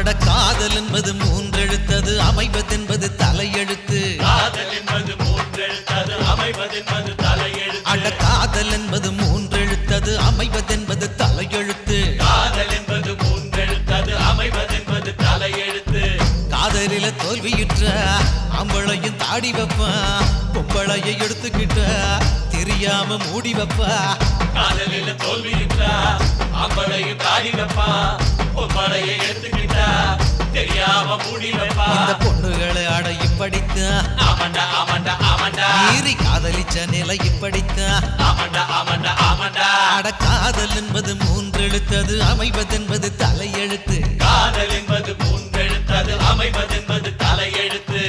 அட காதல் என்பது மூன்றெழுத்தது அமைவதென்பது தலையெழுத்து காதல் என்பது மூன்றெழுத்தது அமைவதென்பது தலையெழுத்து அட காதல் என்பது மூன்றெழுத்தது அமைவதென்பது தலையெழுத்து காதல் என்பது மூன்றெழுத்தது அமைவதென்பது தலையெழுத்து காதலில தோல்வியுற்ற ஆம்பளையும் தாடி வைப்பா பொம்பளையை எடுத்துக்கிட்ட தெரியாம மூடி வைப்பா காதலில் தோல்வியுற்றா அம்பளையும் தாடி வைப்பா பொம்பளையை எடுத்துக்கிட்டா தெரியாம மூடி வைப்பா இந்த பொண்ணுகளை அட இப்படித்தான் ஆமாண்டா ஆமாண்டா ஆமாண்டா மீறி காதலிச்ச நிலை இப்படித்தான் ஆமாண்டா ஆமாண்டா ஆமாண்டா அட காதல் என்பது மூன்றெழுத்தது அமைவதென்பது தலையெழுத்து காதல் என்பது மூன்றெழுத்தது அமைவதென்பது தலையெழுத்து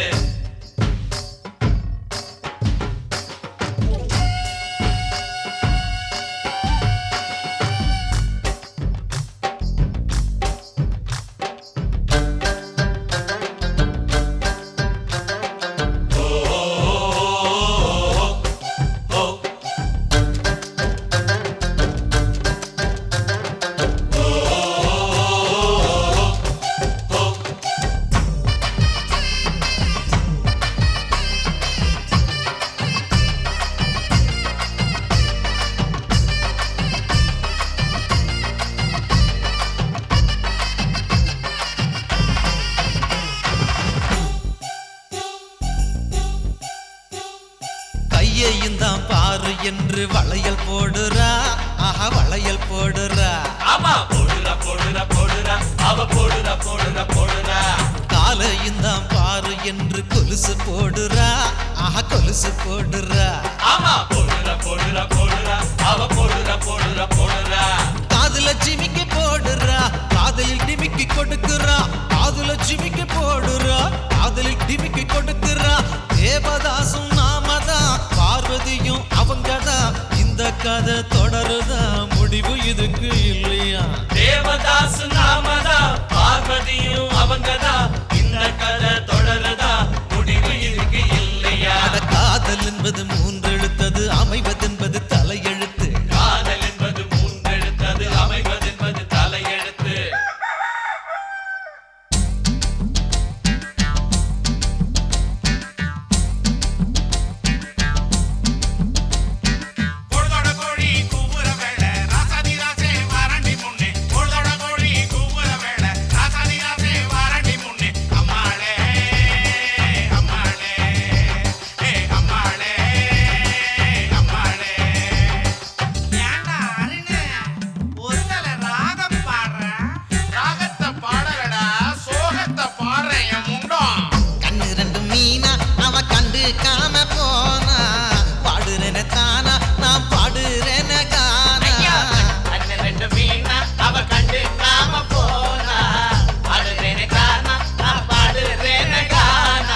கையையும் தான் பாரு என்று வளையல் போடுறா ஆஹா வளையல் போடுறா ஆமா போடுறா போடுறா போடுறா அவ போடுறா போடுறா போடுறா காலையும் தான் பாரு என்று கொலுசு போடுறா ஆஹா கொலுசு போடுறா ஆமா போடுறா போடுறா போடுறா அவ போடுறா போடுறா போடுறா காதுல ஜிமிக்கி போடுறா காதலில் டிமிக்கி கொடுக்குறா காதுல ஜிமிக்கி போடுறா காதலில் டிமிக்கி கொடுக்குறா தேவதாசும் நாமதான் பார்வதியும் அவங்கதான் இந்த கதை தொடருதா முடிவு இதுக்கு இல்லையா தேவதாஸ் நாமதா பார்வதியும் அவங்கதா இந்த கதை தொடருதா முடிவு இதுக்கு இல்லையா அட காதல் என்பது மூன்றெழுத்தது அமைவதென்பது தலையெழுத்து காதல் என்பது மூன்றெழுத்தது அமைவதென்பது தலையெழுத்து பொழுதோட கோழி கூவுற வேளை ராசாதி ராசே வாரண்டி முன்னே பொழுதோட கோழி கூவுற வேளை ராசாதி ராசே வாரண்டி முன்னே அம்மாளே அம்மாளே ஏ அம்மாளே அம்மாளே ஏண்டா அருணே ஒருதல ராகம் பாடுற ராகத்தை பாடலடா சோகத்தை பாடுறேன் என் முண்டம் கண்ணு ரெண்டு மீனா அவ கண்டு காம போனா பாடுறேன தானா நான் பாடுறேன கானா அண்ணன் ரெண்டு மீனா அவ கண்டு காம போனா பாடுறேனே கானா நான் பாடுறேனே கானா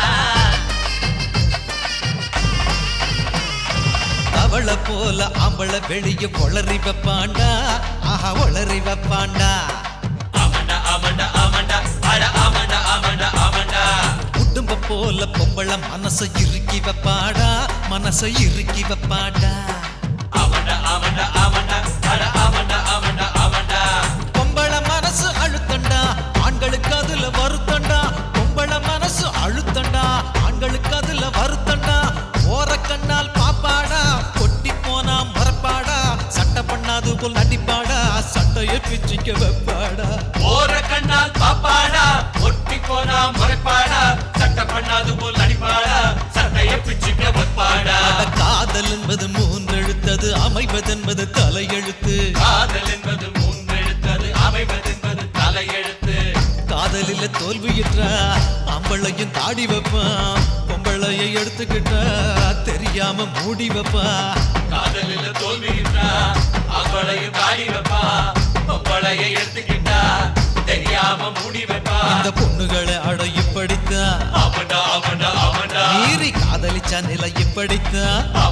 அவளை போல அவளை வெளிய ஒளறி வைப்பாண்டா ஆஹா ஒளறி வைப்பாண்டா ஆமாண்டா ஆமாண்டா ஆமாண்டா அட ஆமாண்டா ஆமாண்டா ஆமாண்டா குடும்ப போல பொம்பளை மனசை இறுக்கி வைப்பாடா மனசை இறுக்கி வைப்பாடா ஆமாண்டா ஆமாண்டா ஆமாண்டா அட ஆமாண்டா ஆமாண்டா ஆமாண்டா பொம்பளை மனசு அழுத்தண்டா ஆண்களுக்கு அதுல வருத்தண்டா பொம்பளை மனசு அழுத்தண்டா ஆண்களுக்கு அதுல வருத்தண்டா ஓர கண்ணால் பாப்பாடா கொட்டி போனா மறப்பாடா சட்டை பண்ணாது போல் நடிப்பாடா சட்டையை பிச்சுக்க வைப்பாடா ஓர கண்ணால் பாப்பாடா ஒட்டி போனா முறைப்பாடா சட்டை பண்ணாது போல் நடிப்பாடா சட்டைய பிச்சுக்க வைப்பாடா அட காதல் என்பது மூன்றெழுத்தது அமைவதென்பது தலையெழுத்து காதல் என்பது மூன்றெழுத்தது அமைவதென்பது தலையெழுத்து காதலில தோல்வியுற்றா அம்பளையும் தாடி வைப்பான் பொம்பளையை எடுத்துக்கிட்டா தெரியாம மூடி வைப்பா காதலில் தோல்வியிட்டா அவளையும் தாடி வைப்பா பொம்பளையை எடுத்துக்கிட்டா தெரியாம மூடி வைப்பா இந்த பொண்ணுகளை அட இப்படித்தான் ஆமாண்டா ஆமாண்டா ஆமாண்டா மீறி காதலிச்சா நிலை இப்படித்தான்